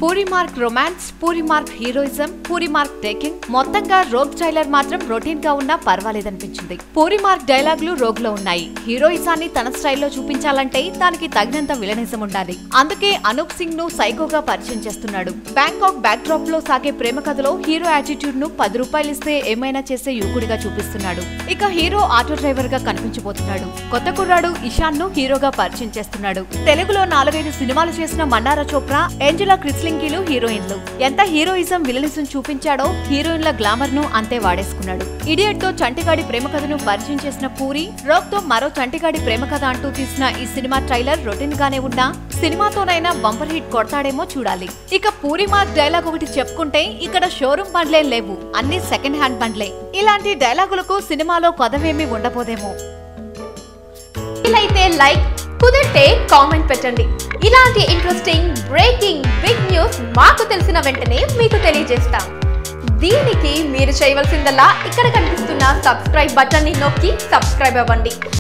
puri mark romance Puri mark heroism Puri mark taking మొత్తంగా Rogue trailer మాత్రం routine గా ఉన్నా పర్వాలేదనిపించింది పూరి మార్క్ డైలాగులు రోగ్ లో ఉన్నాయి హీరోయిజాన్ని తన స్టైల్లో చూపించాలంటే దానికి తగినంత విలనిజం ఉండాలి అందుకే అనూప్ సింగ్ ను సైకోగా పరిచయం చేస్తున్నాడు బ్యాంకాక్ బ్యాక్ డ్రాప్ లో సాగే ప్రేమ కథలో హీరో యాటిట్యూడ్ ను పది రూపాయలు ఇస్తే ఏమైనా చేసే యువకుడిగా చూపిస్తున్నాడు ఇక హీరో ఆటో డ్రైవర్ గా కనిపించబోతున్నాడు కొత్త కుర్రాడు ఇషాన్ ను హీరోగా పరిచయం చేస్తున్నాడు తెలుగులో నాలుగైదు సినిమాలు చేసిన మన్నారా చోప్రా ఏంజలా క్రిస్లింకీలు హీరోయిన్లు ఎంత హీరోయిజం విలనిజం చూపించాడో హీరోయిన్ల గ్లామర్ ను అంతే వాడేసుకున్నాడు ఇడియట్ తో చంటిగాడి ప్రేమ కథను పరిచయం చేసిన పూరి రోక్ తో మరో చంటిగాడి ప్రేమ కథ అంటూ తీసిన ఈ సినిమా ట్రైలర్ రొటీన్ గానే ఉన్నా సినిమాతోనైనా బంపర్ హిట్ కొడతాడేమో చూడాలి ఇక పూరి మార్క్ డైలాగ్ ఒకటి చెప్పుకుంటే ఇక్కడ షోరూమ్ బండ్లే లేవు అన్ని సెకండ్ హ్యాండ్ బండ్లే ఇలాంటి డైలాగులకు సినిమాలో కొదవేమీ ఉండబోదేమో వీలైతే లైక్ కుదిరితే కామెంట్ పెట్టండి ఇలాంటి ఇంట్రెస్టింగ్ బ్రేకింగ్ బిగ్ న్యూస్ మాకు తెలిసిన వెంటనే మీకు తెలియజేస్తాం దీనికి మీరు చేయవలసిందల్లా ఇక్కడ కనిపిస్తున్న సబ్స్క్రైబ్ బటన్ని నొక్కి సబ్స్క్రైబ్ అవ్వండి